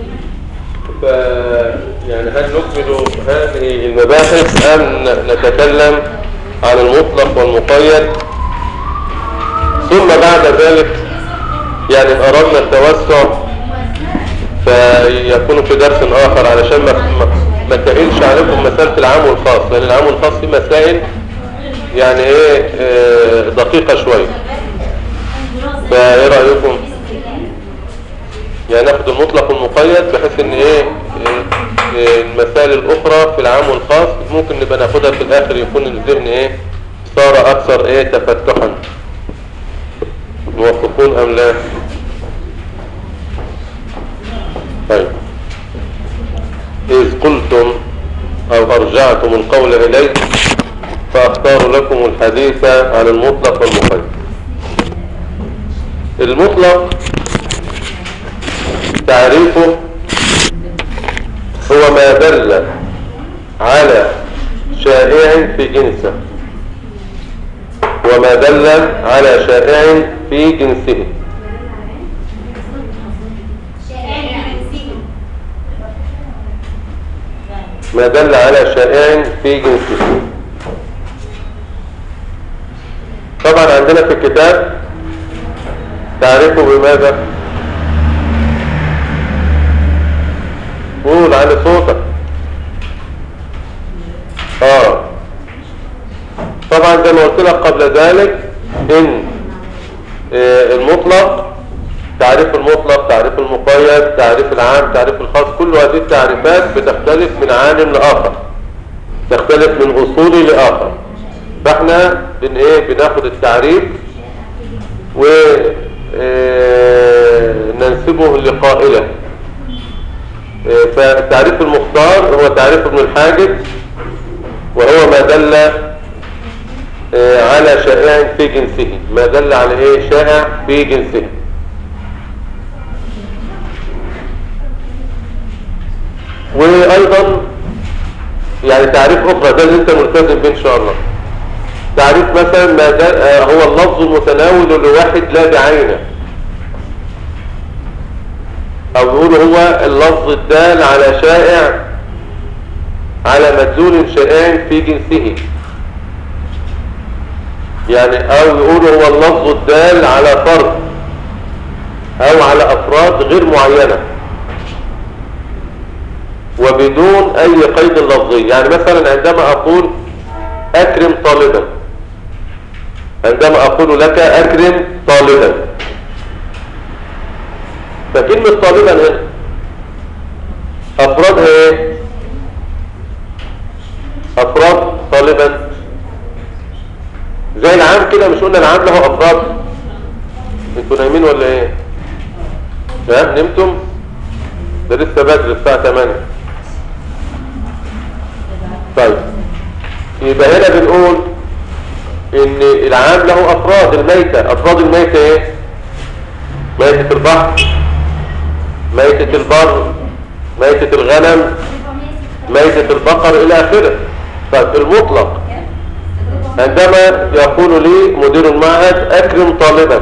ف يعني هل نكمل هذه المباحث أم نتكلم عن المطلق والمقيد ثم بعد ذلك يعني إن أردنا التوسع فيكون في درس آخر علشان ما ما- ما تقلش عليكم مسألة العام والخاص لأن العام والخاص فيه مسائل يعني إيه آه، دقيقة شوية فإيه رأيكم؟ يعني ناخد المطلق والمقيد بحيث ان ايه إيه- إيه المسائل الاخرى في العام والخاص ممكن نبقى ناخدها في الاخر يكون الذهن ايه صار اكثر ايه تفتحا موافقون ام لا طيب اذ قلتم او ارجعتم القول الي فاختار لكم الحديث عن المطلق والمقيد المطلق تعريفه هو ما دل على شائع في جنسه وما دل على شائع في جنسه ما دل على شائع في جنسه طبعا عندنا في الكتاب تعريفه بماذا قول على صوتك اه طبعا زي ما قلت لك قبل ذلك ان آه، المطلق تعريف المطلق تعريف المقيد تعريف العام تعريف الخاص كل هذه التعريفات بتختلف من عالم لآخر تختلف من أصولي لآخر فاحنا بن ايه بناخد التعريف و آه، ننسبه لقائله آه، فالتعريف المختار هو تعريف ابن الحاجب وهو ما دل آه، على شائع في جنسه ما دل على ايه شائع في جنسه وايضا يعني تعريف اخرى ده اللي انت ملتزم به ان شاء الله تعريف مثلا ما دل آه، هو اللفظ المتناول لواحد لا بعينه او يقول هو اللفظ الدال على شائع على مدلول شائع في جنسه يعني او يقول هو اللفظ الدال على فرد او على افراد غير معينة وبدون اي قيد لفظي يعني مثلا عندما اقول اكرم طالبا عندما اقول لك اكرم طالبا فكلمة طالبا هنا افرادها ايه افراد طالبا زي العام كده مش قلنا العام له افراد انتوا نايمين ولا ايه ها نمتم ده لسه بدري الساعة 8 طيب يبقى هنا بنقول ان العام له افراد الميتة افراد الميتة ايه ميتة البحر ميتة البر ميتة الغنم ميتة البقر الى اخره طيب المطلق عندما يقول لي مدير المعهد اكرم طالبا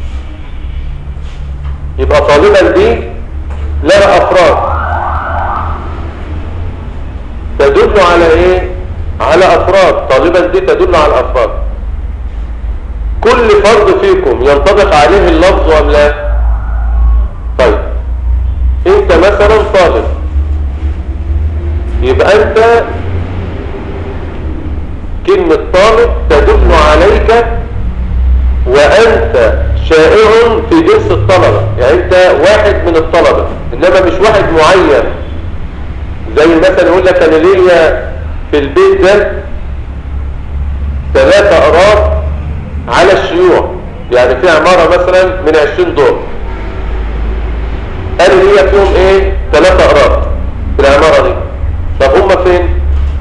يبقى طالبا دي لها افراد تدل على ايه على افراد طالبا دي تدل على الافراد كل فرد فيكم ينطبق عليه اللفظ ام لا طيب انت مثلا طالب يبقى انت كلمة طالب تدل عليك وانت شائع في جنس الطلبة يعني انت واحد من الطلبة انما مش واحد معين زي مثلا يقول لك انا ليا في البيت ده ثلاثة اراض على الشيوع يعني في عمارة مثلا من عشرين دور انا ليا فيهم ايه ثلاثة اراض في العمارة دي طب هم فين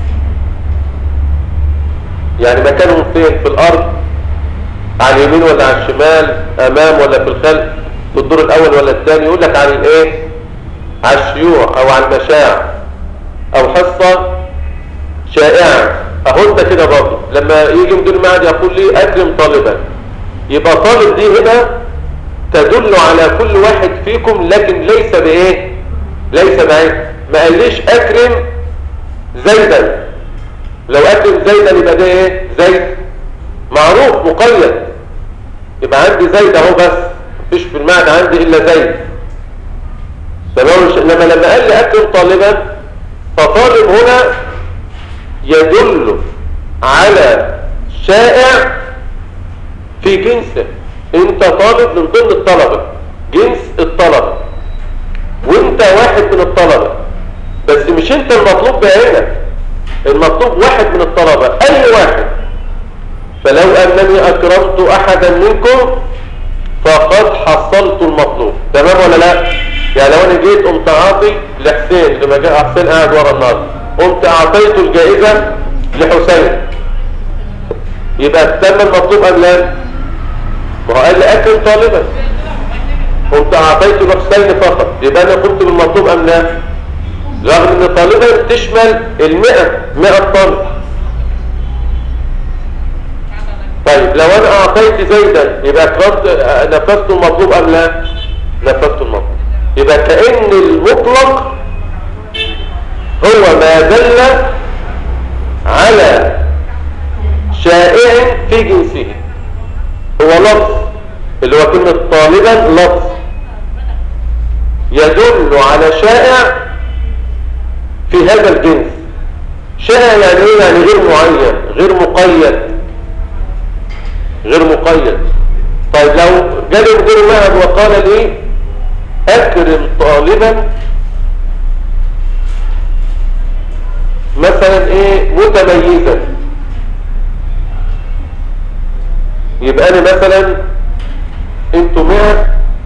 يعني مكانهم فين في الارض على اليمين ولا على الشمال امام ولا في الخلف في الدور الاول ولا الثاني يقول لك على الايه على الشيوع او على المشاع او حصة شائعة اهو انت كده برضه لما يجي مدير المعهد يقول لي اكرم طالبا يبقى طالب دي هنا تدل على كل واحد فيكم لكن ليس بايه ما قاليش اكرم زيدا لو اكرم زيدا يبقى ده ايه زيد معروف مقيد يبقى عندي زيد اهو بس مفيش في المعنى عندي الا زيد تمام انما لما قال لي اكرم طالبا فطالب هنا يدل على شائع في جنسه انت طالب من ضمن الطلبة جنس الطلبة وانت واحد من الطلبة بس مش انت المطلوب بعينك المطلوب واحد من الطلبة اي واحد فلو انني اكرمت احدا منكم فقد حصلت المطلوب تمام ولا لا يعني لو انا جيت قمت اعطي لحسين لما جاء حسين قاعد ورا النار قمت اعطيته الجائزة لحسين يبقى تم المطلوب ام لا ما هو قال لي اكرم طالبا قمت اعطيته لحسين فقط يبقى انا قمت بالمطلوب ام لا رغم ان طالبا تشمل المئة مئة طالب طيب لو انا اعطيت زيدا يبقى اكرمت نفذت المطلوب ام لا نفذت المطلوب يبقى كأن المطلق هو ما دل على شائع في جنسه هو لفظ اللي هو كلمة طالبا لفظ يدل على شائع في هذا الجنس شائع يعني ايه يعني غير معين غير مقيد غير مقيد طيب لو جالي مدير المعهد وقال لي اكرم طالبا مثلا ايه متميزا يبقى انا مثلا انتوا 100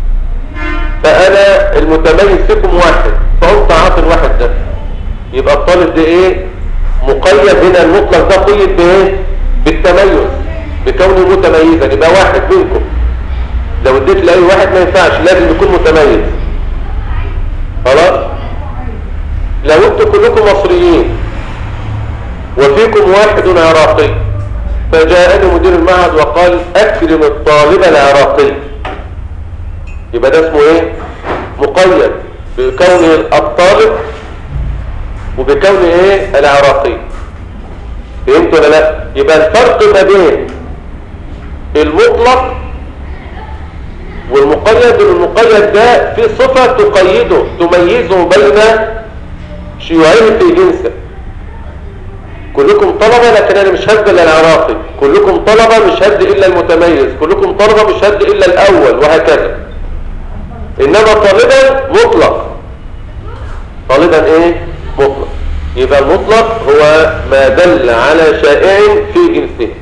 فانا المتميز فيكم واحد فقلت عاطي الواحد ده يبقى الطالب ده ايه مقيد هنا المطلق ده قيد بايه بالتميز بكونه متميزا يبقى واحد منكم لو اديت لاي واحد ما ينفعش لازم يكون متميز خلاص لو انتوا كلكم مصريين وفيكم واحد عراقي فجاءني مدير المعهد وقال اكرم الطالب العراقي يبقى ده اسمه ايه مقيد بكونه الطالب وبكونه ايه العراقي فهمت ولا لا يبقى الفرق ما بين المطلق والمقيد المقيد ده في صفة تقيده تميزه بين شيوعين في جنسه كلكم طلبة لكن انا مش هدي الا العراقي كلكم طلبة مش هدي الا المتميز كلكم طلبة مش هدي الا الاول وهكذا انما طالبا مطلق طالبا ايه مطلق يبقى المطلق هو ما دل على شائع في جنسه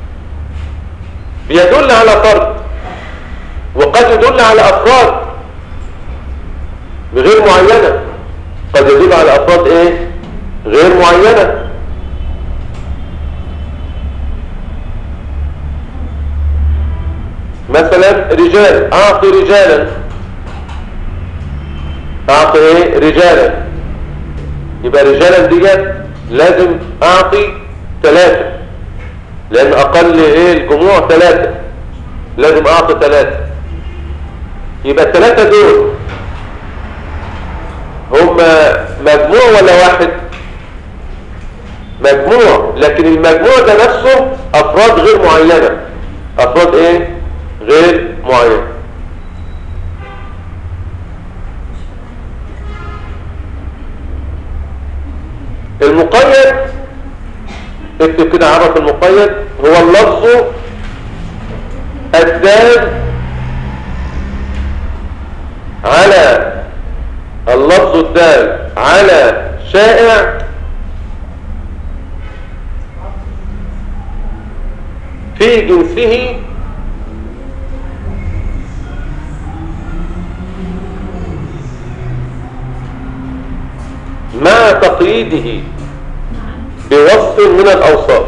بيدل على فرد وقد يدل على افراد غير معينة قد يدل على افراد ايه غير معينة مثلا رجال اعطي رجالا اعطي ايه رجالا يبقى رجالا ديت لازم اعطي ثلاثة لان اقل ايه الجموع ثلاثة لازم اعطي ثلاثة يبقى الثلاثة دول هم مجموع ولا واحد مجموع لكن المجموع ده نفسه افراد غير معينة افراد ايه غير معينة المقيد اكتب كده عرف المقيد هو اللفظ الدال على اللفظ الدال على شائع في جنسه مع تقييده بوصف من الأوصاف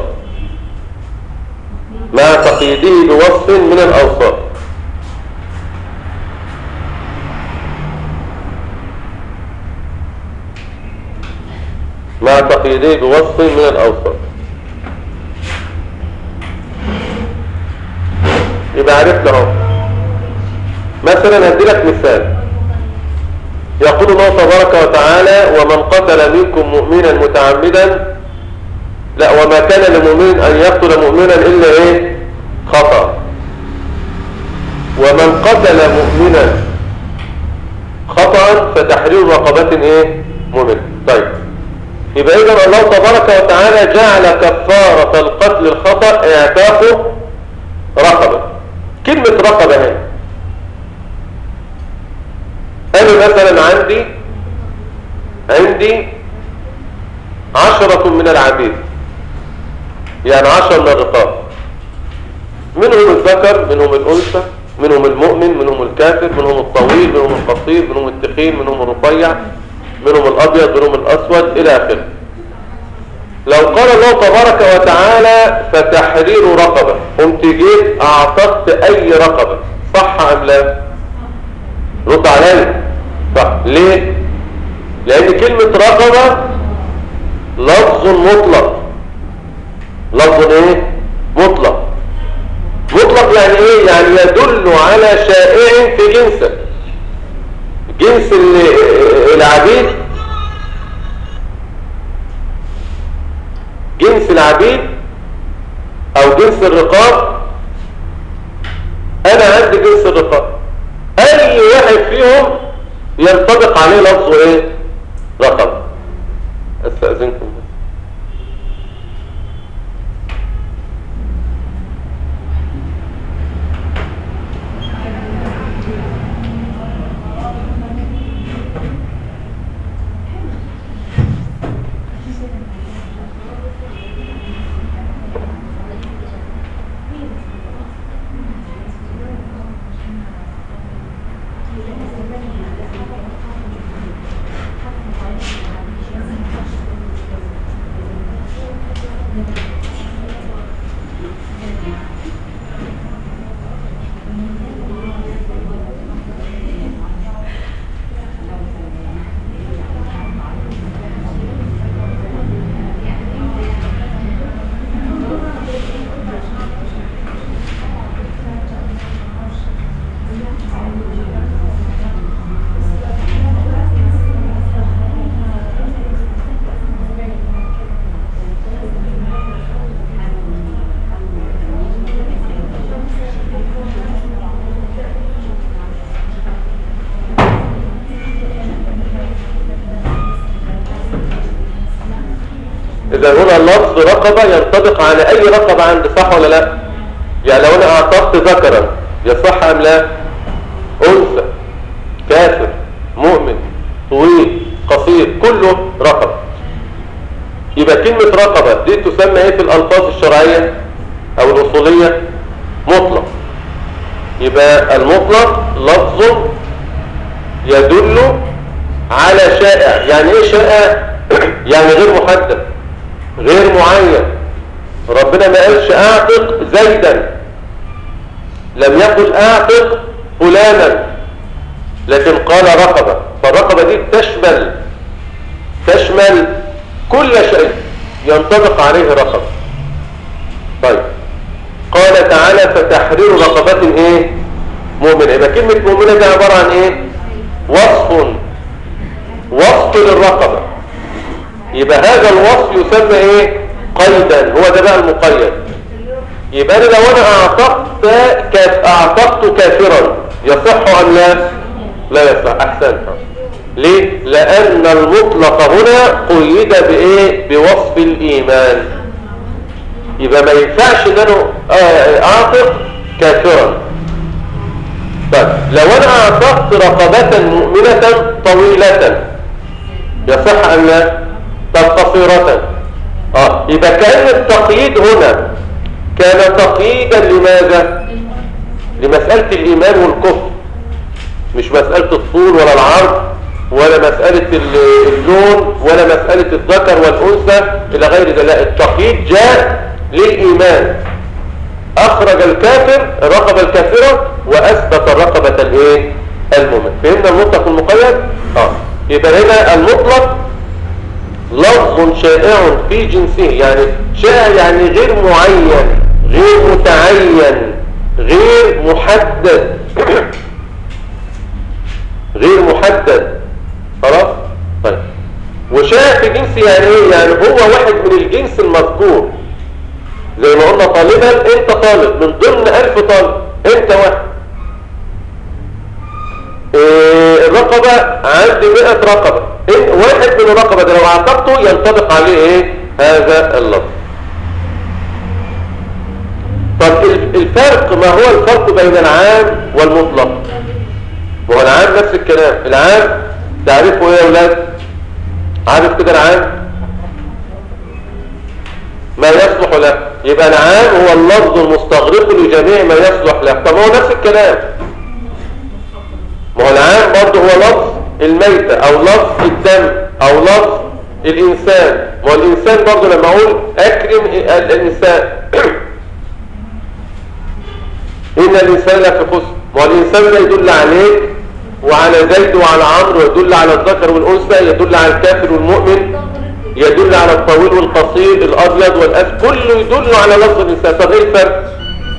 مع تقييده بوصف من الأوصاف مع تقييده بوصف من الأوصاف يبقى عرفنا اهو مثلا هدي لك مثال يقول الله تبارك وتعالى ومن قتل منكم مؤمنا متعمدا لا وما كان لمؤمن أن يقتل مؤمنا إلا إيه خطأ ومن قتل مؤمنا خطأ فتحرير رقبة إيه مؤمن طيب يبقى إذا الله تبارك وتعالى جعل كفارة القتل الخطأ اعتاق رقبة كلمة رقبة هنا أنا مثلا عندي عندي عشرة من العبيد يعني عشر من الرقاب منهم الذكر منهم الأنثى منهم المؤمن منهم الكافر منهم الطويل منهم القصير منهم التخين منهم الرفيع منهم الأبيض منهم الأسود إلى آخره لو قال الله تبارك وتعالى فتحرير رقبة قمت جيت أعتقت أي رقبة صح أم لا رد علي صح ليه لأن كلمة رقبة لفظ مطلق لفظ ايه مطلق مطلق يعني ايه يعني يدل على شائع في جنسه جنس العبيد جنس العبيد او جنس الرقاب انا عندي جنس الرقاب اي واحد فيهم ينطبق عليه لفظه ايه رقم استاذنكم إذا هنا لفظ رقبة ينطبق على أي رقبة عندي صح ولا لا يعني لو أنا أعطبت ذكرا يصح أم لا أنثى كافر مؤمن طويل قصير كله رقبة يبقى كلمة رقبة دي تسمى ايه في الألفاظ الشرعية أو الأصولية مطلق يبقى المطلق لفظ يدل على شائع يعني ايه شائع يعني غير محدد غير معين ربنا ما قالش اعتق زيدا لم يقل اعتق فلانا لكن قال رقبة فالرقبة دي تشمل تشمل كل شيء ينطبق عليه رقبة طيب قال تعالى فتحرير رقبة ايه مؤمنة يبقى كلمة مؤمنة دي عبارة عن ايه وصف وصف للرقبة يبقى هذا الوصف يسمى ايه قيدا هو ده بقى المقيد يبقى انا لو انا اعتقت كاف اعتقت كافرا يصح ام لا لا يصح احسنت ليه لان المطلق هنا قيد بايه بوصف الايمان يبقى ما ينفعش ان انا اعتق كافرا طيب لو انا اعتقت رقبة مؤمنة طويلة يصح ام لا طب قصيرة اه يبقى كان التقييد هنا كان تقييدا لماذا لمسألة الايمان والكفر مش مسألة الطول ولا العرض ولا مسألة اللون ولا مسألة الذكر والأنثى إلى غير ذلك لا التقييد جاء للإيمان أخرج الكافر الرقبة الكافرة وأثبت الرقبة الإيه المؤمن فهمنا المطلق المقيد آه. يبقى هنا المطلق لفظ شائع في جنسه يعني شائع يعني غير معين غير متعين غير محدد غير محدد منشأ في جنس يعني ايه يعني هو واحد من الجنس المذكور زي ما قلنا طالبا انت طالب من ضمن ألف طالب انت واحد إيه الرقبة عندي 100 رقبة إيه واحد من الرقبة ده لو عاقبته ينطبق عليه ايه هذا اللفظ طب الفرق ما هو الفرق بين العام والمطلق وهو العام نفس الكلام العام تعرفه ايه يا اولاد عارف كده العام ما يصلح له يبقى العام هو اللفظ المستغرق لجميع ما يصلح له طب هو نفس الكلام ما هو العام برضه هو لفظ الميتة او لفظ الدم او لفظ الانسان ما هو الانسان برضه لما اقول اكرم الانسان ان الانسان لفي خسر ما هو الانسان ده يدل عليك وعلى زيد وعلى عمرو يدل على الذكر والانثى يدل على الكافر والمؤمن يدل على الطويل والقصير الابيض والاسود كله يدل على لفظ الانسان طب ايه الفرق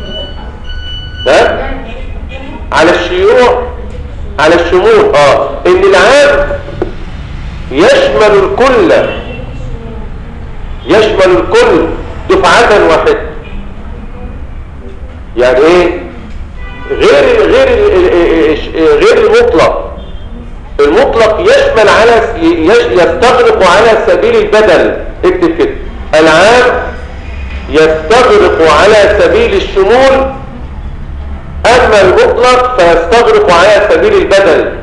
ها على الشيوع على الشمول اه ان العام يشمل الكل يشمل الكل دفعة واحدة يعني ايه غير غير غير المطلق المطلق يشمل على يستغرق على سبيل البدل اكتب كده العام يستغرق على سبيل الشمول اما المطلق فيستغرق على سبيل البدل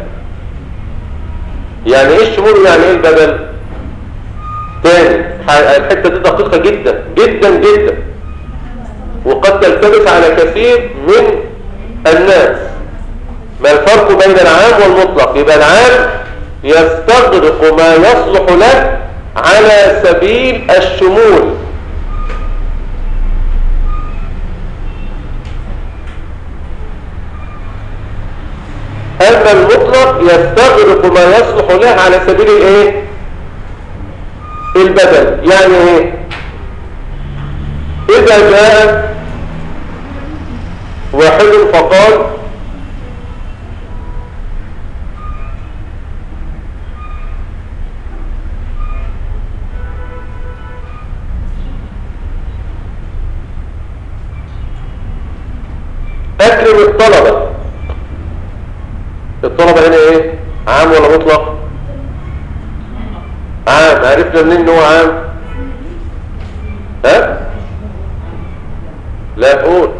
يعني ايه الشمول يعني ايه البدل تاني الحته دي دقيقه جدا جدا جدا وقد تلتبس على كثير من الناس ما الفرق بين العام والمطلق يبقى العام يستغرق ما يصلح له على سبيل الشمول أما المطلق يستغرق ما يصلح له على سبيل الايه البدل يعني ايه إذا جاء واحد فقال أكرم الطلبة الطلبة هنا ايه عام ولا مطلق عام عرفنا منين ان هو عام ها لا قول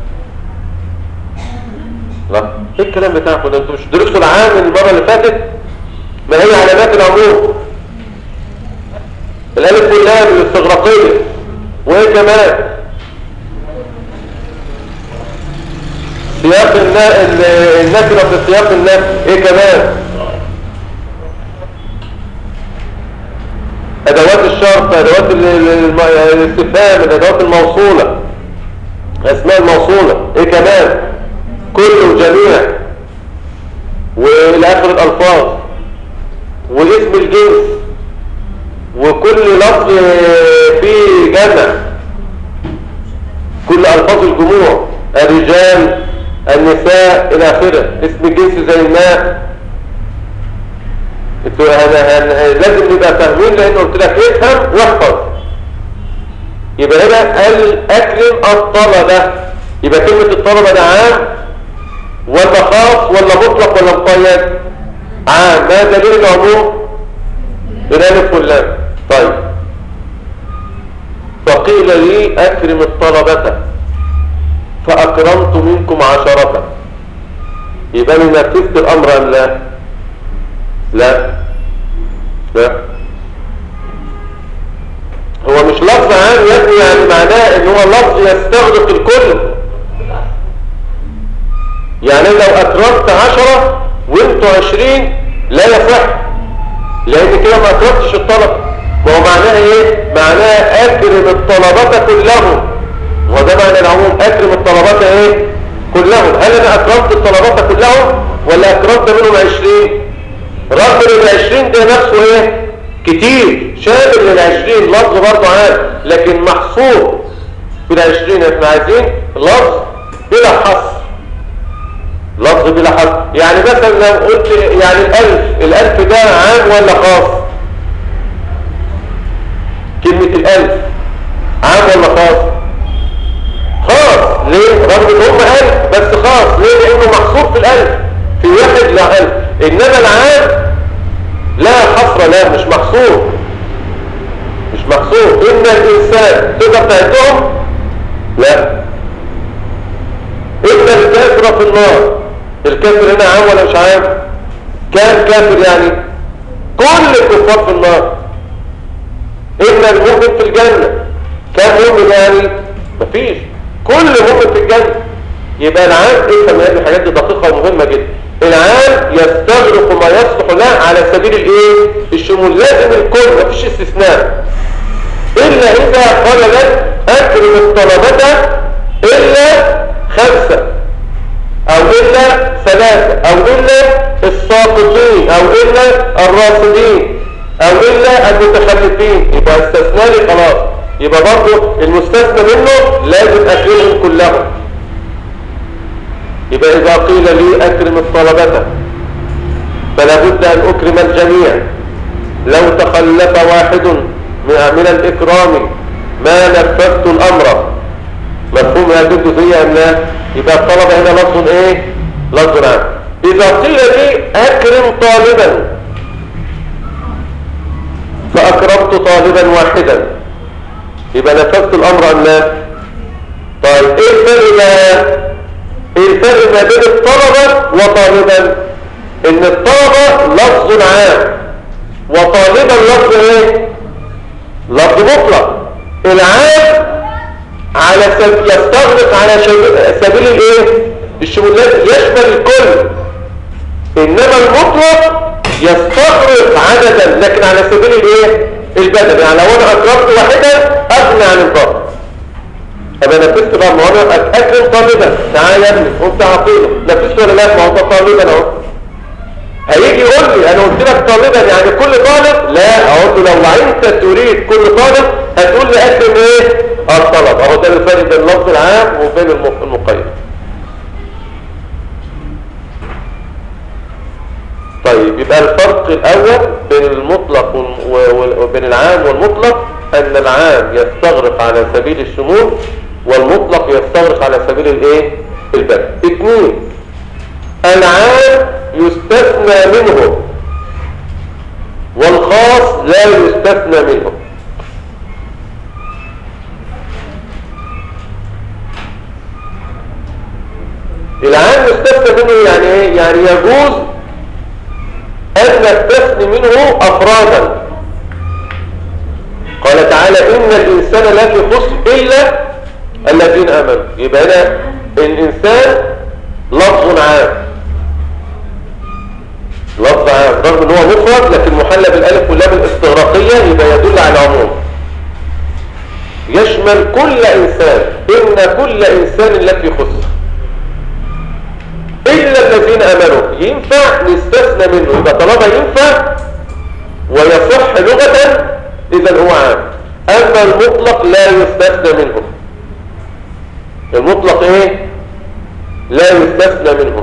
لا ايه الكلام بتاعكم ده انتوا مش درستوا العام المره اللي فاتت ما هي علامات العموم الالف واللام الاستغراقيه وايه كمان سياق النكره في سياق النفي ايه كمان ادوات الشرط ادوات الاستفهام الادوات الموصوله اسماء الموصوله ايه كمان كله جميع والى اخر الالفاظ واسم الجنس وكل لفظ فيه جمع كل الفاظ الجموع الرجال النساء الى اخره اسم الجنس زي الماء لازم نبقى فاهمين لان قلت لك افهم واحفظ يبقى هنا قال اكرم الطلبه يبقى كلمه الطلبه ده عام ولا خاص ولا مطلق ولا مقيد عام ما دليل العموم الالف واللام طيب فقيل لي اكرم الطلبة فاكرمت منكم عشرة يبقى انا نفذت الامر ام لا لا لا هو مش لفظ عام يا ابني يعني معناه ان هو لفظ يستغرق الكل يعني لو اكرمت عشرة وانتوا عشرين لا يصح لان كده ما اكرمتش الطلب وهو معناها ايه معناها اكرم الطلبة كلهم وده معنى العموم اكرم الطلبة ايه كلهم هل انا اكرمت الطلبة كلهم ولا اكرمت منهم عشرين رغم ان العشرين ده نفسه ايه كتير شامل للعشرين لفظ برضه عام لكن محصور في العشرين احنا عايزين لفظ بلا حصر لفظ بلا حصر يعني مثلا لو قلت يعني الالف الالف ده عام ولا خاص مئة الألف عام ولا خاص خاص ليه رغم ان هم ألف بس خاص ليه لأنه محصور في الألف في واحد لا ألف إنما العام لا حصر لا مش محصور مش محصور إن الإنسان تقدر تعدهم لا إن الكافر في النار الكافر هنا عام ولا مش عام كام كافر يعني كل الكفار في النار إن المؤمن في الجنة كام مؤمن يعني مفيش كل مؤمن في الجنة يبقى العام افهم هذه الحاجات دي دقيقة ومهمة جدا العام يستغرق ما يصلح له على سبيل الايه الشمول لازم الكل مفيش استثناء الا اذا قال لك اكرم الطلبة الا خمسة او الا ثلاثة او الا الساقطين او الا الراصدين او الا المتخلفين يبقى استثناء لي خلاص يبقى برضه المستثنى منه لازم اكرمهم كلهم يبقى اذا قيل لي اكرم الطلبة فلا بد ان اكرم الجميع لو تخلف واحد من الاكرام ما نفذت الامر مفهوم يا جد فيها ام لا يبقى الطلبة هنا لفظ ايه لفظ عام اذا قيل لي اكرم طالبا فاكرمت طالبا واحدا يبقى نفذت الامر ام لا طيب ايه الفرق بقى ايه الفرق ما بين الطلبة وطالبا ان الطلبة لفظ عام وطالبا لفظ ايه لفظ مطلق العام على سبيل يستغرق على سبيل الايه الشمولات يشمل الكل انما المطلق يستغرق عددا لكن على سبيل الايه البدل يعني لو انا اكرمت واحدا اغنى عن الباقي ابقى نفذت بقى ما انا اكرم طالبا تعالى يا ابني قمت اعطيله نفذت ولا لا ما هو طالبا اهو هيجي يقول لي انا قلت لك طالبا يعني كل طالب لا اقول له لو انت تريد كل طالب هتقول لي اكرم ايه الطلب اهو ده الفرق بين اللفظ العام وبين المقيد طيب يبقى الفرق الاول بين المطلق وبين العام والمطلق ان العام يستغرق على سبيل الشمول والمطلق يستغرق على سبيل الايه البدء اثنين العام يستثنى منه والخاص لا يستثنى منه العام يستثنى منه يعني ايه يعني يجوز ان نستثني منه افرادا قال تعالى ان الانسان لا في خسر الا الذين امنوا يبقى هنا الانسان لفظ عام لفظ عام رغم ان هو مفرد لكن محلى بالالف واللام الاستغراقيه يبقى يدل على العموم يشمل كل انسان ان كل انسان لفي خسر الا الذين امنوا ينفع نستثنى منه يبقى طالما ينفع ويصح لغه اذا هو عام اما المطلق لا يستثنى منه المطلق ايه لا يستثنى منه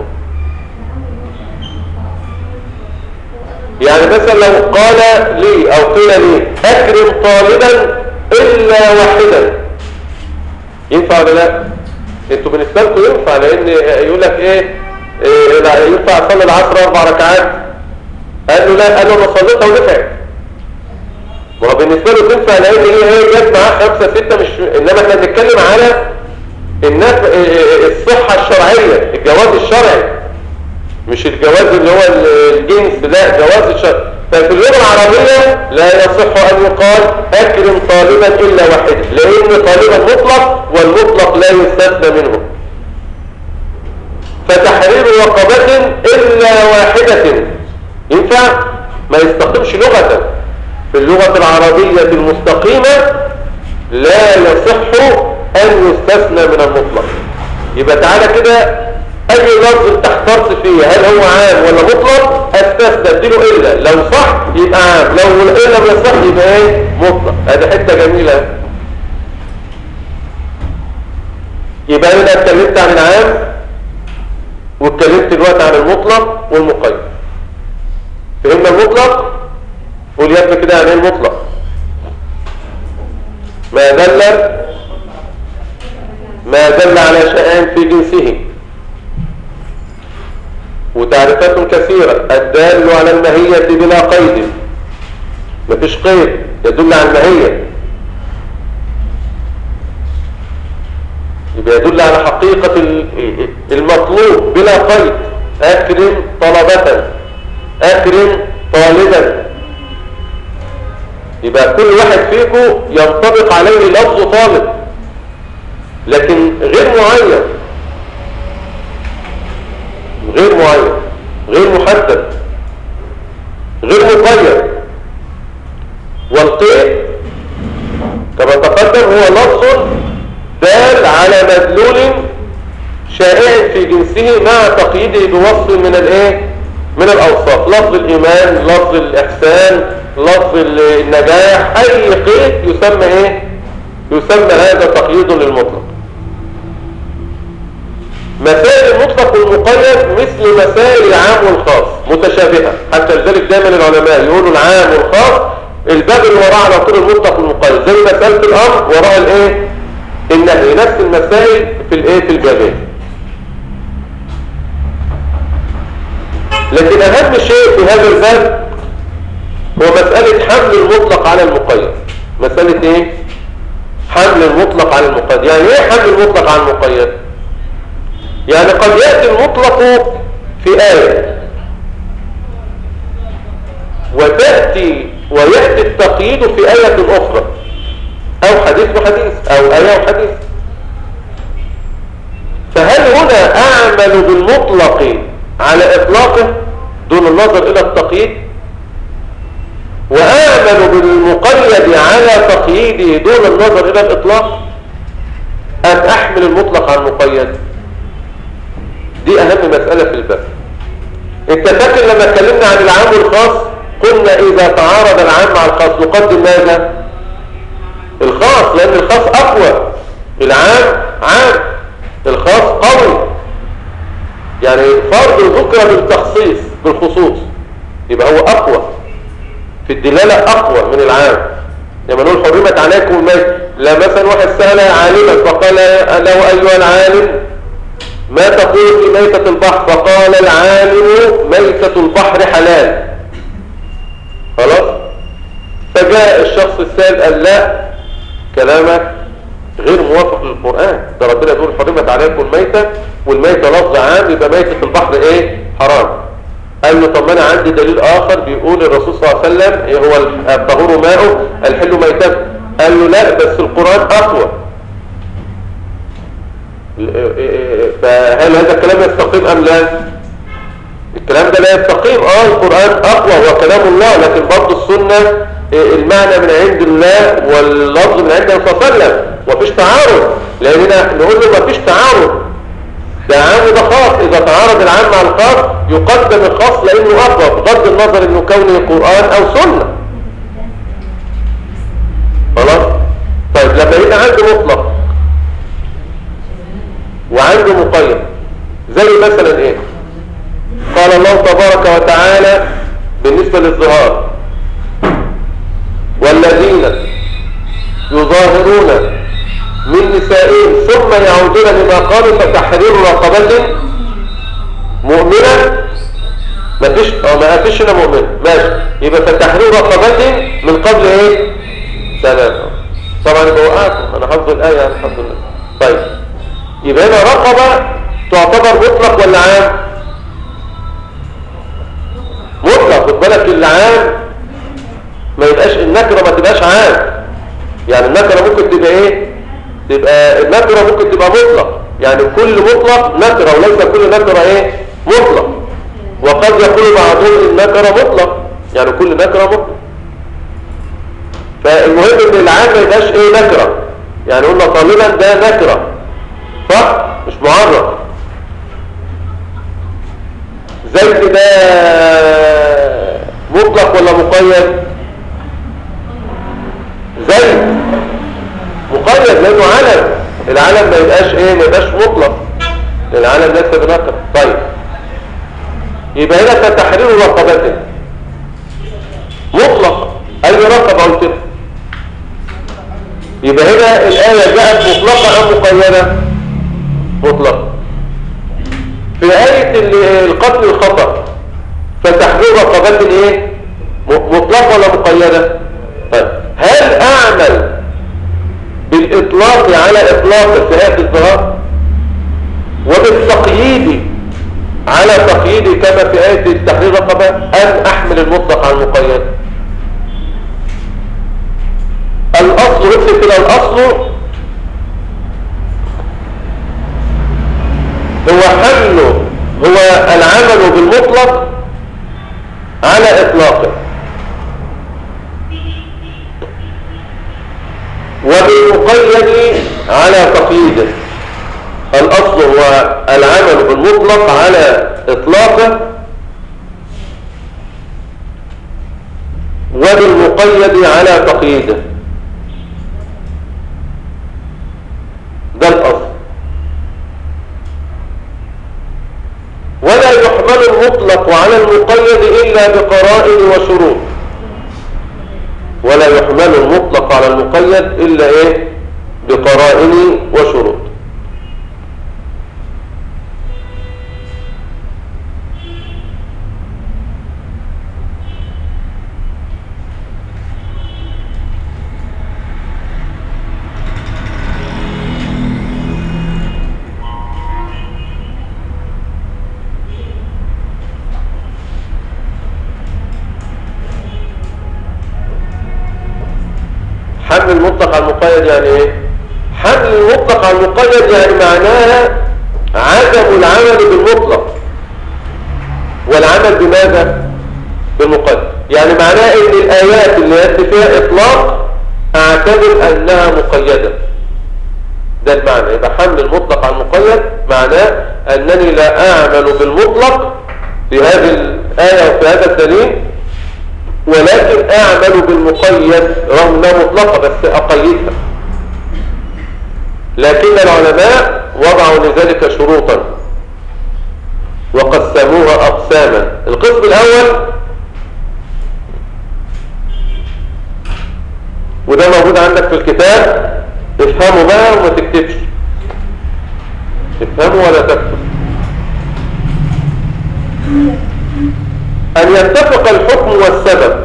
يعني مثلا لو قال لي او قيل لي اكرم طالبا الا واحدا ينفع ولا لا انتوا بالنسبه لكم ينفع لان يقول لك ايه, إيه لا ينفع اصلي العصر اربع ركعات قال له لا قال له انا صليتها ونفعت ما هو بالنسبه له تنفع لان هي هي جت معاه خمسه سته مش انما احنا بنتكلم على الناس الصحه الشرعيه الجواز الشرعي مش الجواز اللي هو الجنس لا جواز الشرعي ففي اللغه العربيه لا يصح ان يقال اكرم طالبا الا واحدا لان طالبا مطلق والمطلق لا يستثنى منه فتحرير رقبه الا واحده ينفع ما يستقيمش لغه في اللغه العربيه المستقيمه لا يصح ان يستثنى من المطلق يبقى تعالى كده اي لفظ انت احترت فيه هل هو عام ولا مطلق استثنى اديله الا لو صح يبقى عام لو الا ما يصح يبقى ايه مطلق ادي حته جميله يبقى انا اتكلمت عن العام واتكلمت دلوقتي عن المطلق والمقيد فهمنا المطلق قول يا ابني كده يعني ايه المطلق دل ما دل على شيء في جنسه وتعريفات كثيرة الدال على المهية بلا قيد مفيش قيد يدل على المهية يبقى يدل على حقيقة المطلوب بلا قيد أكرم طلبة أكرم طالبا يبقى كل واحد فيكم ينطبق عليه لفظ طالب لكن غير معين غير معين غير محدد غير مقيد والقيد كما تقدم هو لفظ دال على مدلول شائع في جنسه مع تقييده بوصف من الايه من الاوصاف لفظ الايمان لفظ الاحسان لفظ النجاح اي قيد يسمى ايه يسمى هذا تقييد للمطلق مسائل المطلق والمقيد مثل مسائل العام والخاص متشابهة حتى لذلك دايما العلماء يقولوا العام والخاص الباب اللي وراء على طول المطلق والمقيد زي مسألة الأمر وراء الايه النهي نفس المسائل في الايه في البابين لكن اهم شيء في هذا الباب هو مسألة حمل المطلق على المقيد مسألة ايه حمل المطلق على المقيد يعني ايه حمل المطلق على المقيد يعني قد يأتي المطلق في آية وتأتي ويأتي التقييد في آية أخرى أو حديث وحديث أو آية وحديث فهل هنا أعمل بالمطلق على إطلاقه دون النظر إلى التقييد وآمن بالمقيد على تقييده دون النظر إلى الإطلاق أم أحمل المطلق على المقيد دي أهم مسألة في الباب انت فاكر لما اتكلمنا عن العام والخاص قلنا إذا تعارض العام مع الخاص نقدم ماذا الخاص لأن الخاص أقوى العام عام الخاص قوي يعني فرض ذكر بالتخصيص بالخصوص يبقى هو أقوى في الدلالة أقوى من العام لما نقول حرمت عليكم الميت لا مثلا واحد سأل عالما فقال له أيها العالم ما تقول في ميتة البحر فقال العالم ميتة البحر حلال خلاص فجاء الشخص السائل قال لا كلامك غير موافق للقرآن ده ربنا يقول حرمت عليكم الميتة والميتة لفظ عام يبقى ميتة البحر ايه حرام قال له طب ما انا عندي دليل اخر بيقول الرسول صلى الله عليه وسلم إيه هو الطهور ماؤه الحل ميتته قال له لا بس القرآن اقوى فهل هذا الكلام يستقيم ام لا الكلام ده لا يستقيم اه القرآن اقوى هو كلام الله لكن برضه السنة المعنى من عند الله واللفظ من عند الرسول صلى الله عليه وسلم ومفيش تعارض لاننا نقول له مفيش تعارض ده عام وده خاص اذا تعارض العام مع الخاص يقدم الخاص لانه اقوى بغض النظر انه كونه قرآن او سنة خلاص طيب لما يبقى عنده مطلق وعنده مقيد زي مثلا ايه قال الله تبارك وتعالى بالنسبة للظهار والذين يظاهرون من نسائهم ثم يعودون لما قالوا فتحرير رقبة مؤمنة ما فيش اه ما فيش هنا مؤمنة ماشي يبقى فتحرير رقبة من قبل ايه سلام طبعا يبقى وقعت انا حافظ الآية الحمد لله طيب يبقى هنا رقبة تعتبر مطلق ولا عام مطلق خد بالك العام ما يبقاش النكرة ما تبقاش عام يعني النكرة ممكن تبقى ايه تبقى النكرة ممكن تبقى مطلق يعني كل مطلق نكرة وليس كل نكرة ايه مطلق وقد يقول بعضهم النكرة مطلق يعني كل نكرة مطلق فالمهم ان العام ما يبقاش ايه نكرة يعني قلنا طالبا ده نكرة صح مش معرف زيت ده مطلق ولا مقيد زيت مقيد لانه علم العلم ما يبقاش ايه ما يبقاش مطلق العلم ليس بنكره طيب يبقى هنا تحرير رقبته مطلق اي رقبه قلت يبقى هنا الآية جاءت مطلقة أم مقيدة مطلقة في آية ال- القتل الخطأ فتحرير رقبات الايه م- مطلقة ولا مقيدة طيب هل أعمل بالإطلاق على إطلاق في آية الظهار وبالتقييد على تقييد كما في آية تحرير رقبة أم أحمل المطلق على المقيد الأصل اكتب كده الأصل هو حمل هو العمل بالمطلق على إطلاقه وبالمقيد على تقييده الأصل هو العمل بالمطلق على إطلاقه وبالمقيد على تقييده ده الأصل ولا يحمل المطلق على المقيد إلا بقرائن وشروط ولا يحمل المطلق على المقيد إلا إيه بقرائن وشروط حمل المطلق على المقيد يعني ايه حمل المطلق على المقيد يعني معناها عدم العمل بالمطلق والعمل بماذا بالمقيد يعني معناها ان الايات اللي يأتي فيها اطلاق اعتبر انها مقيدة ده المعنى يبقى حمل المطلق على المقيد معناه انني لا اعمل بالمطلق في هذه الايه وفي هذا الدليل ولكن اعمل بالمقيد رغم انها مطلقة بس اقيدها لكن العلماء وضعوا لذلك شروطا وقسموها اقساما القسم الاول وده موجود عندك في الكتاب افهموا بقى وما تكتبش افهموا ولا تكتب أن يتفق الحكم والسبب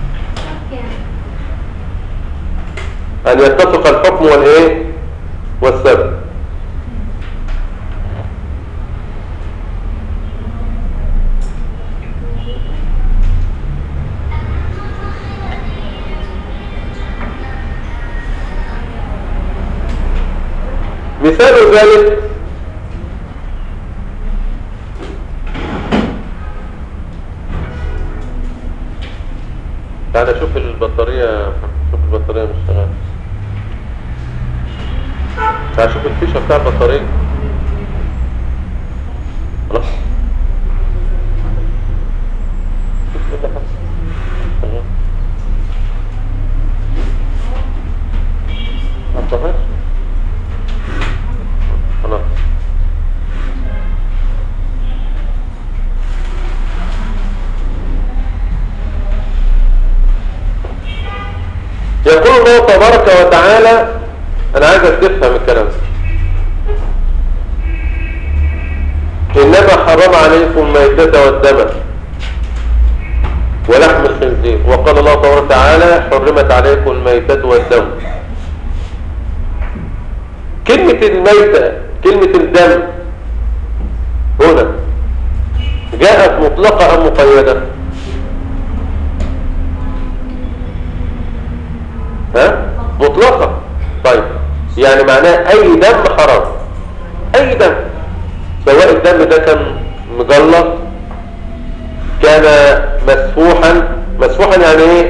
أن يتفق الحكم والإيه والسبب مثال ذلك تعالى شوف البطارية شوف البطارية مش شغالة تعالى شوف الفيشة بتاع البطارية خلاص شوف كده حاجة. شغال. ما تطفيش؟ خلاص يقول الله تبارك وتعالى انا عايزك تفهم الكلام ده انما حرم عليكم الميتة والدم ولحم الخنزير وقال الله تبارك وتعالى حرمت عليكم الميتة والدم كلمة الميتة كلمة الدم هنا جاءت مطلقة أم مقيدة ها مطلقة طيب يعني معناه أي دم حرام أي دم سواء الدم ده كان مجلط كان مسفوحا مسفوحا يعني ايه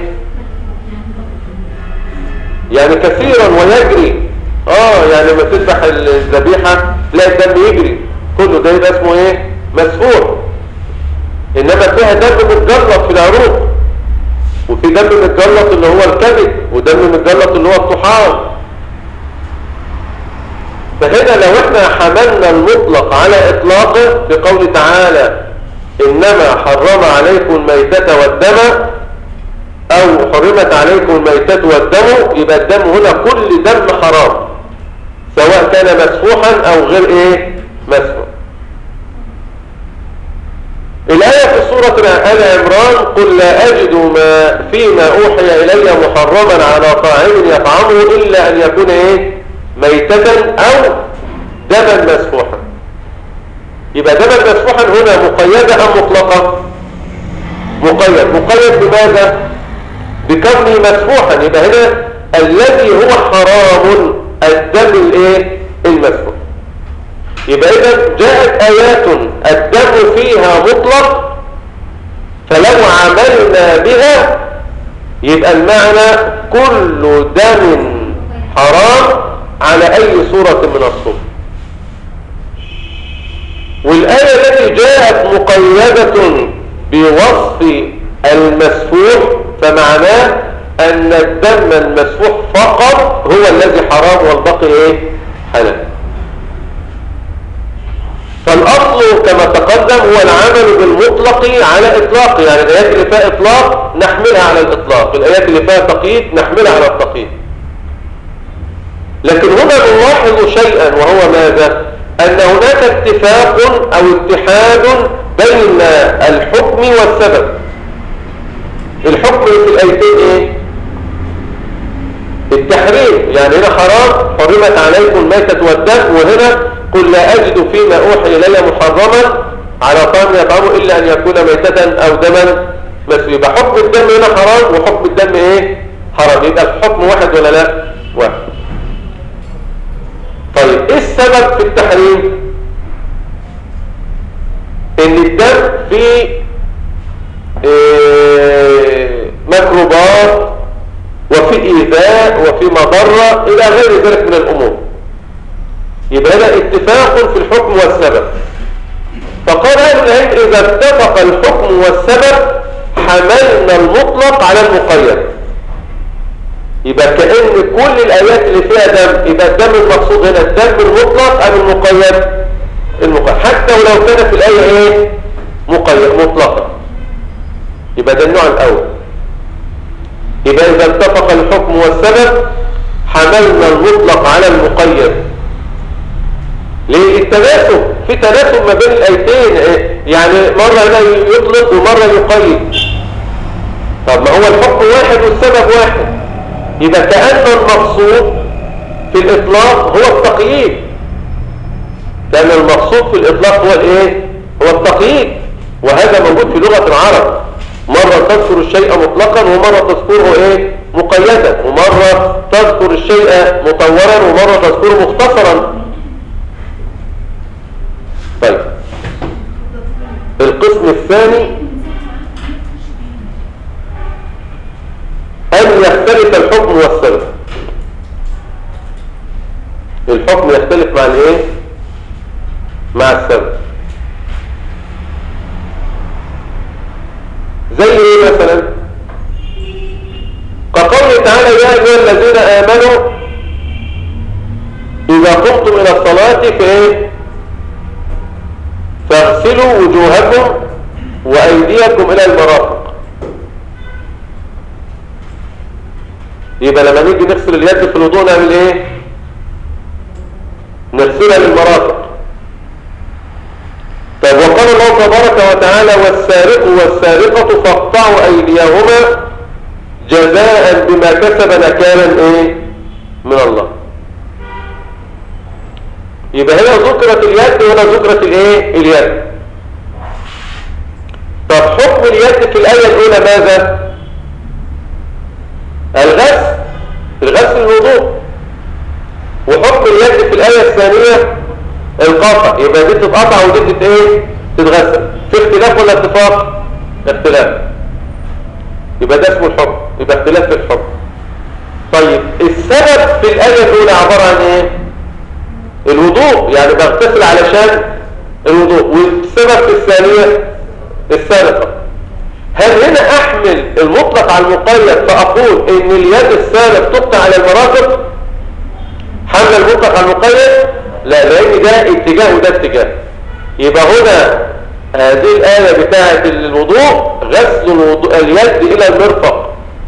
يعني كثيرا ويجري اه يعني لما تذبح الذبيحه تلاقي الدم يجري كله ده يبقى اسمه ايه مسفوح انما فيها دم متجلط في العروق وفي دم متجلط اللي هو الكبد ودم متجلط اللي هو الطحال فهنا لو احنا حملنا المطلق على اطلاقه بقول تعالى انما حرم عليكم الميتة والدم او حرمت عليكم الميتات والدم يبقى الدم هنا كل دم حرام سواء كان مسفوحا او غير ايه مسفوح الآية في سورة آل عمران قل لا أجد ما فيما أوحي إلي محرما على طاعم يطعمه إلا أن يكون إيه ميتة أو دما مسفوحا يبقى دما مسفوحا هنا مقيدة أم مطلقة مقيد مقيد بماذا بكونه مسفوحا يبقى هنا الذي هو حرام الدم الايه المسفوح يبقى اذا جاءت ايات الدم فيها مطلق فلو عملنا بها يبقى المعنى كل دم حرام على اي صورة من الصور والآية التي جاءت مقيدة بوصف المسفوح فمعناه أن الدم المسفوح فقط هو الذي حرام والباقي إيه؟ حلال فالأصل كما تقدم هو العمل بالمطلق على إطلاق يعني الآيات اللي فيها إطلاق نحملها على الإطلاق الآيات اللي فيها تقييد نحملها على التقييد لكن هنا نلاحظ شيئا وهو ماذا أن هناك اتفاق أو اتحاد بين الحكم والسبب الحكم في الآيتين إيه؟ التحريم يعني هنا حرام حرمت عليكم الميتة والدم وهنا قل لا أجد فيما أوحي إلي محرما على طعم يطعمه إلا أن يكون ميتة أو دما بس يبقى حكم الدم هنا حرام وحكم الدم إيه حرام يبقى الحكم واحد ولا لا واحد طيب إيه السبب في التحريم إن الدم فيه إيه ميكروبات وفي إيذاء وفي مضرة إلى غير ذلك من الأمور يبقى هنا اتفاق في الحكم والسبب فقال أهل العلم إذا اتفق الحكم والسبب حملنا المطلق على المقيد يبقى كأن كل الآيات اللي فيها دم يبقى الدم المقصود هنا الدم المطلق أم المقيد المقيد حتى ولو كان في الآية إيه مقيد مطلقا يبقى ده النوع الأول يبقى إذا اتفق الحكم والسبب حملنا المطلق على المقيد ليه التناسب في تناسب ما بين الايتين يعني مرة هنا يطلق ومرة يقيد طب ما هو الحكم واحد والسبب واحد يبقى كأن المقصود في الإطلاق هو التقييد لأن المقصود في الإطلاق هو الإيه؟ هو التقييد وهذا موجود في لغة العرب مرة تذكر الشيء مطلقا ومرة تذكره إيه؟ مقيدا ومرة تذكر الشيء مطورا ومرة تذكره مختصرا طيب القسم الثاني أن يختلف الحكم والسبب الحكم يختلف مع الايه مع السبب زي ايه مثلا كقوله تعالى يا ايها الذين امنوا اذا قمتم الى الصلاه فايه فاغسلوا وجوهكم وايديكم الى المرافق يبقى لما نيجي نغسل اليد في الوضوء نعمل ايه نغسلها للمرافق طيب وقال الله تبارك وتعالى والسارق والسارقة فاقطعوا ايديهما جزاء بما كسب نكالا ايه من الله يبقى هنا ذكرت اليد وهنا ذكرت الايه اليد طب حكم اليد في الآية الأولى ماذا الغسل الغسل الوضوء وحكم اليد في الآية الثانية القطع يبقى دي تتقطع ودي تت ايه تتغسل في اختلاف ولا اتفاق اختلاف يبقى ده اسمه الحكم يبقى اختلاف في الحكم طيب السبب في الآية الأولى عبارة عن ايه الوضوء يعني بغتسل علشان الوضوء والسبب في الثانية السرقة هل هنا احمل المطلق على المقيد فاقول ان اليد السارق تقطع على المرافق حمل المطلق على المقيد لا لان ده اتجاه وده اتجاه يبقى هنا هذه الآية بتاعة الوضوء غسل الوضوء اليد الى المرفق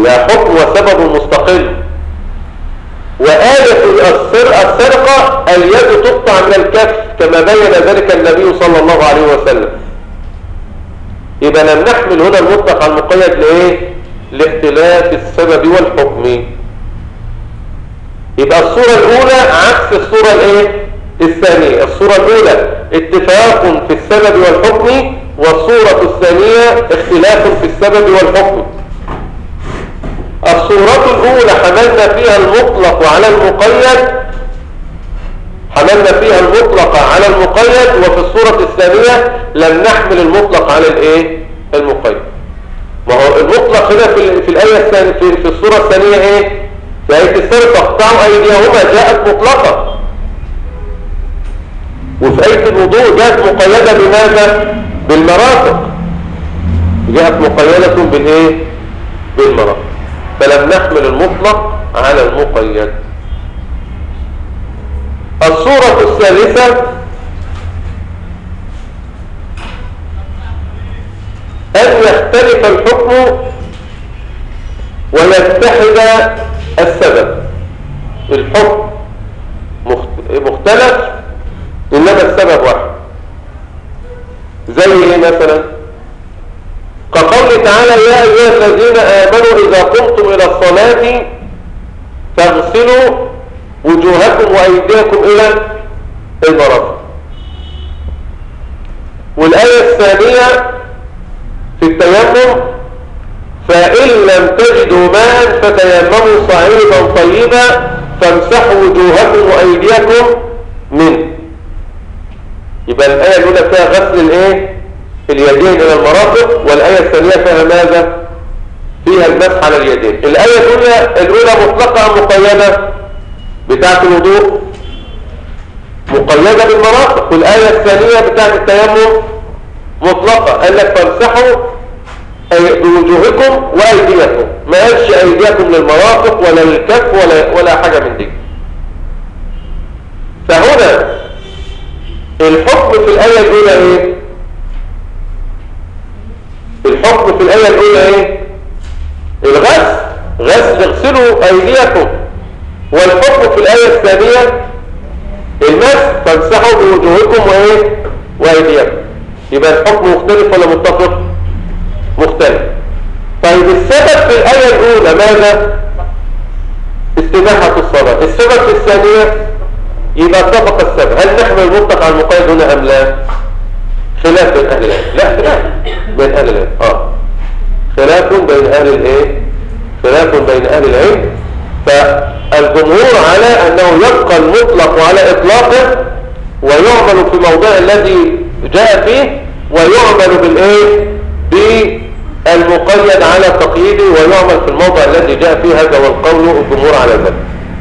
لا حكم وسبب مستقل وآية السرقة اليد تقطع من الكف كما بين ذلك النبي صلى الله عليه وسلم يبقى لم نحمل هنا المطلق على المقيد لإيه؟ لاختلاف السبب والحكم يبقى الصورة الأولى عكس الصورة الإيه؟ الثانية الصورة الأولى اتفاق في السبب والحكم والصورة الثانية اختلاف في السبب والحكم الصورة الأولى حملنا فيها المطلق على المقيد حملنا فيها المطلق على المقيد وفي الصورة الثانية لم نحمل المطلق على الايه المقيد ما هو المطلق هنا في, في الآية الثانية في, في الصورة الثانية ايه في آية السر تقطعوا أيديهما جاءت مطلقة وفي آية الوضوء جاءت مقيدة بماذا بالمرافق جاءت مقيدة بالايه بالمرافق فلم نحمل المطلق على المقيد الصورة الثالثة أن يختلف الحكم ويتحد السبب الحكم مختلف إنما السبب واحد زي ايه مثلا كقول تعالى يا أيها الذين آمنوا إذا قمتم إلى الصلاة فاغسلوا وجوهكم وأيديكم إلى المرافق والآية الثانية في التيمم فإن لم تجدوا ماء فتيمموا صعيدا طيبا فامسحوا وجوهكم وأيديكم منه يبقى الآية الأولى فيها غسل الايه اليدين إلى المرافق والآية الثانية فيها ماذا فيها المسح على اليدين الآية الأولى الأولى مطلقة مقيدة بتاعة الوضوء مقيدة بالمرافق والآية الثانية بتاعة التيمم مطلقة قال لك فامسحوا بوجوهكم وأيديكم ما قالش أيديكم للمرافق ولا للكف ولا, ولا حاجة من دي فهنا الحكم في الآية الأولى إيه الحكم في الآية الأولى إيه الغسل غسل اغسلوا أيديكم والحكم في الآية الثانية المس فامسحوا بوجوهكم وإيه وأيديكم يبقى الحكم مختلف ولا متفق مختلف طيب السبب في الآية الأولى ماذا استباحة الصلاة السبب في الثانية يبقى اتفق السبب هل نحمل المطلق على المقيد هنا أم لا خلاف بين أهل العلم لا خلاف بين أهل العلم آه خلاف بين أهل الإيه خلاف بين أهل العلم فالجمهور على أنه يبقى المطلق على إطلاقه ويعمل في الموضع الذي جاء فيه ويعمل بالإيه بالمقيد على تقييده ويعمل في الموضع الذي جاء فيه هذا والقول الجمهور على ذلك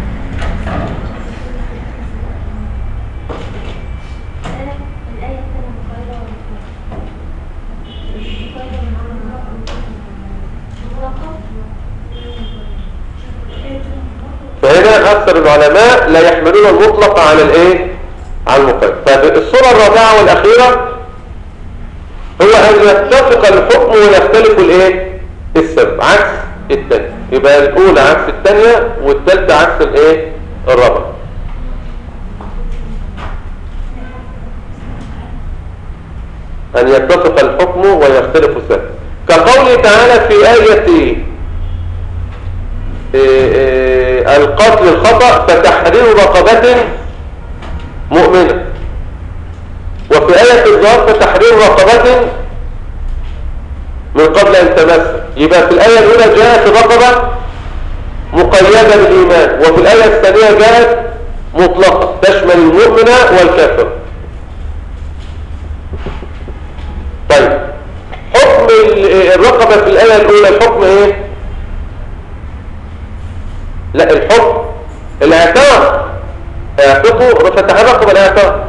فهنا أكثر العلماء لا يحملون المطلق على الايه على المقيد فالصورة الرابعة والأخيرة هو أن يتفق الحكم ويختلف الايه السبب عكس الثاني يبقى الأولى عكس الثانية والثالثة عكس الايه الرابعة أن يتفق الحكم ويختلف السبب كقوله تعالى في آية القتل الخطأ فتحرير رقبة مؤمنة وفي آية الظهر فتحرير رقبة من قبل أن تمس يبقى في الآية الأولى جاءت الرقبة مقيدة بالإيمان وفي الآية الثانية جاءت مطلقة تشمل المؤمنة والكافر طيب حكم الرقبة في الآية الأولى الحكم إيه لا الحكم الاعتاق اعتقوا فتح الرقبة الاعتاق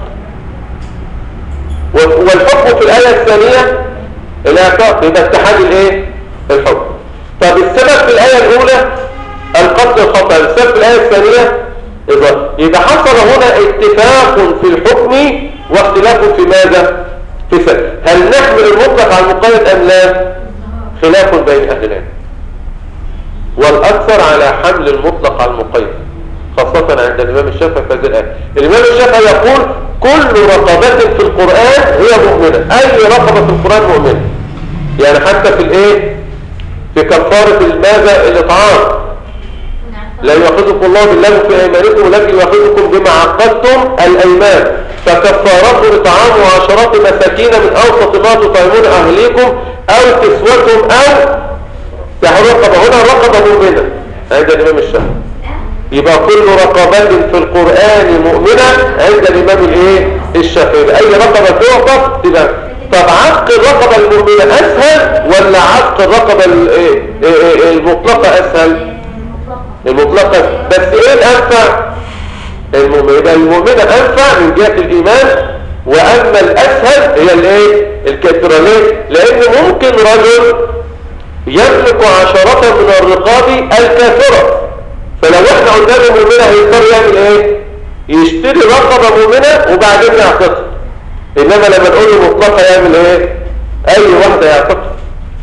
والحكم في الآية الثانية الاعتاق يبقى اتحاد الايه الحكم طب السبب في الآية الأولى القتل الخطأ السبب في الآية الثانية يبقى حصل هنا اتفاق في الحكم واختلاف في ماذا في سبب هل نحمل المطلق على المقيد أم لا خلاف بين أهل العلم والأكثر على حمل المطلق على المقيد خاصة عند الإمام الشافعي في هذه الآية الإمام الشافعي يقول كل رقبة في القرآن هي مؤمنة أي رقبة في القرآن مؤمنة يعني حتى في الإيه في كفارة الماذا الإطعام لا يؤاخذكم الله بالله في ايمانكم ولكن يؤاخذكم بما عقدتم الايمان فكفارته اطعام عشرات مساكين من اوسط ما تطعمون اهليكم او كسوتهم او تحرير رقبه هنا رقبه مؤمنه عند الامام الشافعي يبقى كل رقبة في القرآن مؤمنة عند الإمام الإيه؟ الشافعي أي رقبة تعقب تبقى طب عق الرقبة المؤمنة أسهل ولا عق الرقبة ال- إيه- إيه- المطلقة أسهل؟ المطلقة بس ايه الانفع المؤمنة يبقى المؤمنة انفع من جهة الايمان واما الاسهل هي الايه الكافرة ليه لان ممكن رجل يملك عشرة من الرقاب الكافرة فلو احنا قدام المؤمنة هيضطر يعمل ايه يشتري رقبة مؤمنة وبعدين يعتقد انما لما نقول له مطلقة يعمل ايه اي واحدة يعتقد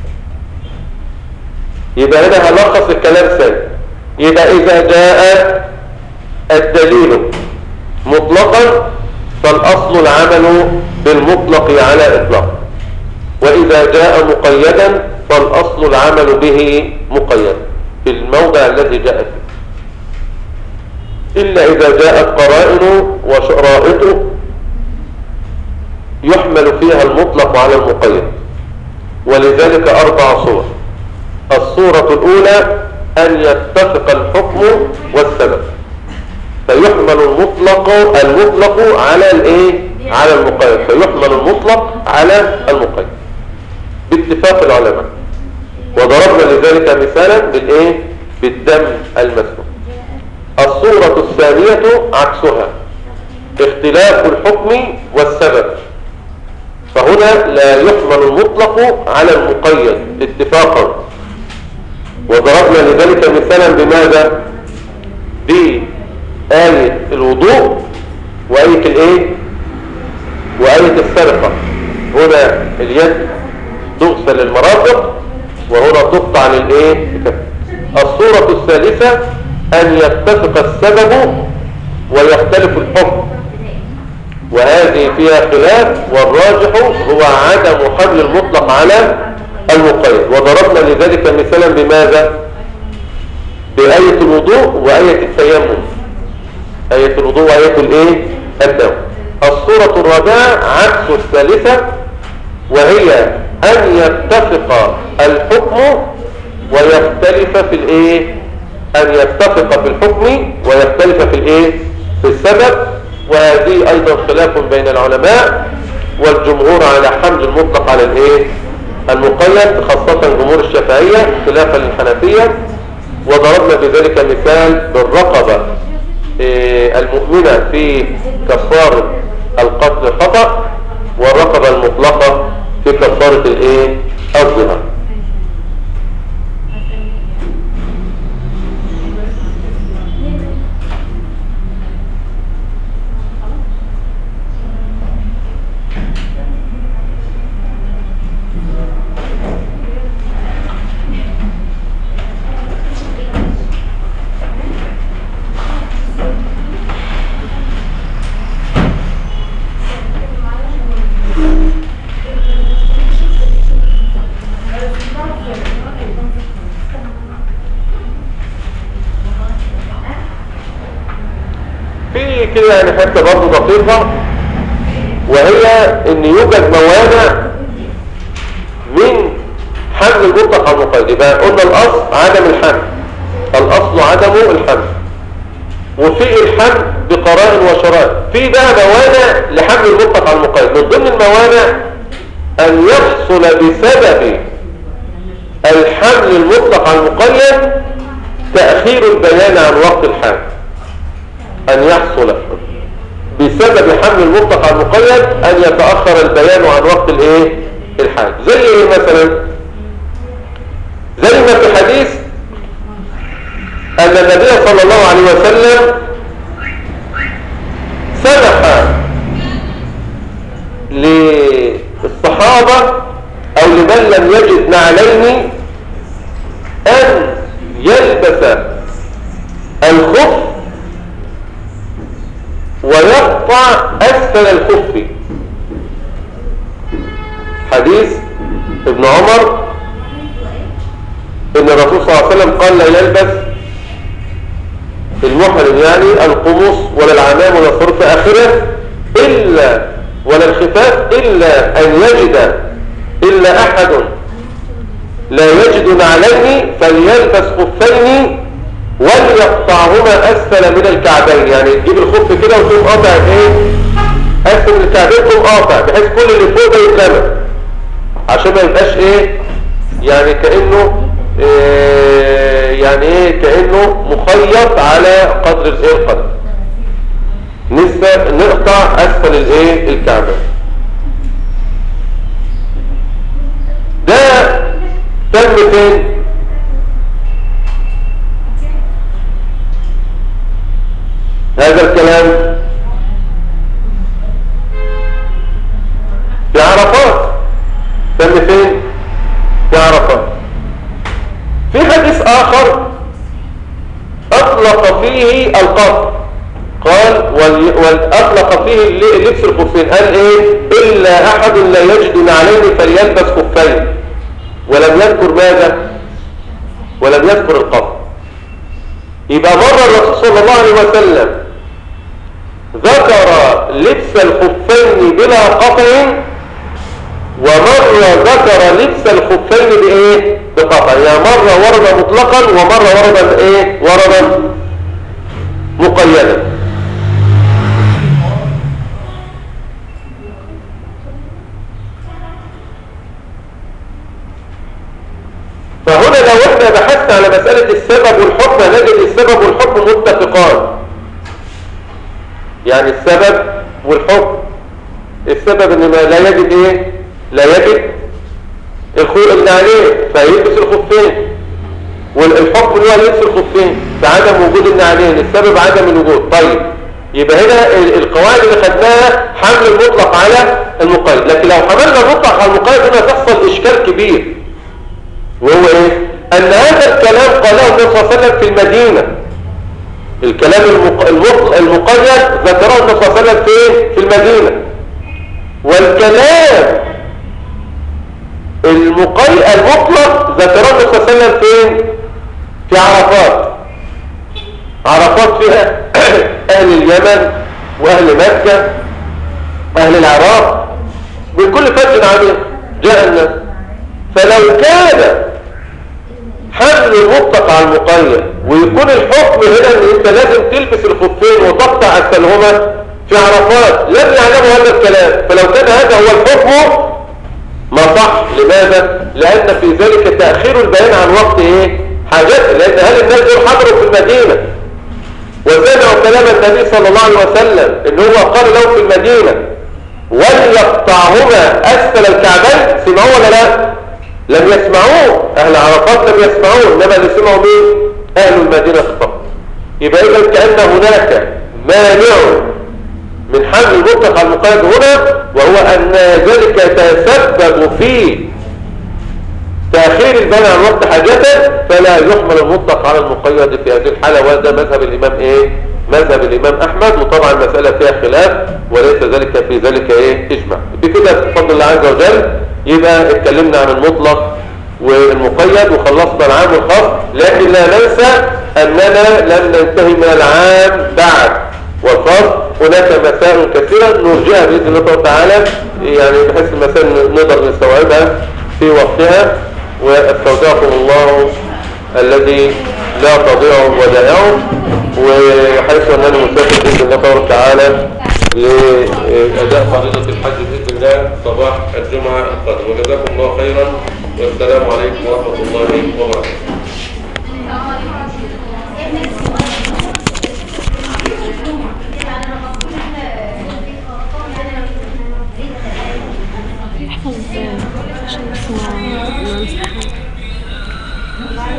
يبقى هنا هلخص الكلام ثاني يبقى إذا جاء الدليل مطلقا فالأصل العمل بالمطلق على إطلاق وإذا جاء مقيدا فالأصل العمل به مقيدا في الموضع الذي جاء فيه إلا إذا جاءت قرائن وشرائط يحمل فيها المطلق على المقيد ولذلك أربع صور الصورة الأولى أن يتفق الحكم والسبب فيحمل المطلق المطلق على الايه على المقيد فيحمل المطلق على المقيد باتفاق العلماء وضربنا لذلك مثالا بالايه بالدم المسلوق الصورة الثانية عكسها اختلاف الحكم والسبب فهنا لا يحمل المطلق على المقيد اتفاقا وضربنا لذلك مثالا بماذا بآية الوضوء وآية الايه وآية السرقة هنا اليد تغسل المرافق وهنا تقطع للايه الصورة الثالثة ان يتفق السبب ويختلف الحكم وهذه فيها خلاف والراجح هو عدم حمل المطلق على المقيد وضربنا لذلك مثالا بماذا بآية الوضوء وآية التيمم آية الوضوء وآية الايه الدم الصورة الرابعة عكس الثالثة وهي أن يتفق الحكم ويختلف في الايه أن يتفق في الحكم ويختلف في الايه في السبب وهذه أيضا خلاف بين العلماء والجمهور على حمل المطلق على الايه المقيد خاصة جمهور الشافعية خلافا للحنفية وضربنا بذلك مثال بالرقبة إيه المؤمنة في كفارة القتل خطأ والرقبة المطلقة في كفارة الايه الظهر في كده يعني حته برضه دقيقه وهي ان يوجد موانع من حمل المطلق على المقيد يبقى قلنا الاصل عدم الحمل الاصل عدم الحمل وفي الحمل بقرائن وشرائط في بقى موانع لحمل المطلق على المقيد من ضمن الموانع ان يحصل بسبب الحمل المطلق على المقيد تأخير البيان عن وقت الحمل أن يحصل بسبب حمل المطلق على المقيد أن يتأخر البيان عن وقت الايه الحال زي ايه مثلا زي ما في حديث أن النبي صلى الله عليه وسلم سمح للصحابة أو لمن لم يجد نعلين أن يلبس أسفل الخف حديث ابن عمر ان الرسول صلى الله عليه وسلم قال لا يلبس المحرم يعني القمص ولا العمام ولا الصرف اخره الا ولا الخفاف الا ان يجد الا احد لا يجد نعلين فليلبس خفين وليقطعهما اسفل من الكعبين يعني تجيب الخف كده وتقوم قاطع ايه اسفل من الكعبين تقوم قاطع بحيث كل اللي فوق ده يترمى عشان ما يبقاش ايه يعني كانه إيه يعني ايه كانه مخيط على قدر الايه القدر نسبة نقطع اسفل الايه الكعبة ده تم فين هذا الكلام في عرفات تم فين في عرفات في حديث آخر أطلق فيه القطر قال وأطلق فيه لبس الخفين قال إيه إلا أحد لا يجد نعلين فليلبس خفين ولم يذكر ماذا ولم يذكر القطر يبقى مرة الرسول صلى الله عليه وسلم ذكر لبس الخفين بلا قطع ومرة ذكر لبس الخفين بإيه بقطع يعني مرة ورد مطلقا ومرة ورد إيه وردا مقيدا فهنا لو احنا بحثنا على مسألة السبب والحكم نجد السبب والحكم متفقان يعني السبب والحكم السبب ان لا يجد ايه لا يجد الخوء اللي عليه فيلبس الخفين والحكم اللي هو لبس الخفين بعدم وجود النعلين السبب عدم الوجود طيب يبقى هنا القواعد اللي خدناها حمل المطلق على المقيد لكن لو حملنا المطلق على المقيد هنا تحصل اشكال كبير وهو ايه ان هذا الكلام قاله النبي صلى الله عليه وسلم في المدينه الكلام المقيد ذكره النبي صلى الله عليه وسلم فين في المدينه والكلام المقيد المطلق ذكره النبي صلى الله عليه وسلم فين في عرفات عرفات فيها اهل اليمن واهل مكة اهل العراق من كل فج عميق جاء الناس فلو كان حمل المطلق على المقيد ويكون الحكم هنا ان انت لازم تلبس الخفين وتقطع اسفلهما في عرفات لم يعلموا هذا الكلام فلو كان هذا هو الحكم ما صح لماذا لان في ذلك تأخير البيان عن وقت ايه حاجات لان اهل الناس دول حضروا في المدينة وسمعوا كلام النبي صلى الله عليه وسلم ان هو قال له في المدينة وليقطعهما اسفل الكعبين سمعوه ولا لا لم يسمعوه اهل عرفات لم يسمعوه انما اللي سمعوا مين اهل المدينة فقط يبقى اذا كأن هناك مانع من حمل المطلق على المقيد هنا وهو ان ذلك يتسبب في تأخير البيان عن وقت حاجته فلا يحمل المطلق على المقيد في هذه الحالة وهذا مذهب الإمام إيه؟ مذهب الإمام أحمد وطبعا المسألة فيها خلاف وليس ذلك في ذلك إيه؟ إجماع بكده بفضل الله عز وجل يبقى اتكلمنا عن المطلق والمقيد وخلصنا العام والخاص لكن لا ننسى أننا لم ننتهي من العام بعد والخاص هناك مسائل كثيرة نرجعها بإذن الله تعالى يعني بحيث المسائل نقدر نستوعبها في وقتها واستودعكم الله الذي لا تضيع ودائعه وحيث انني مسافر باذن الله تعالى لاداء فريضه الحج باذن الله صباح الجمعه القادمه وجزاكم الله خيرا والسلام عليكم ورحمه الله وبركاته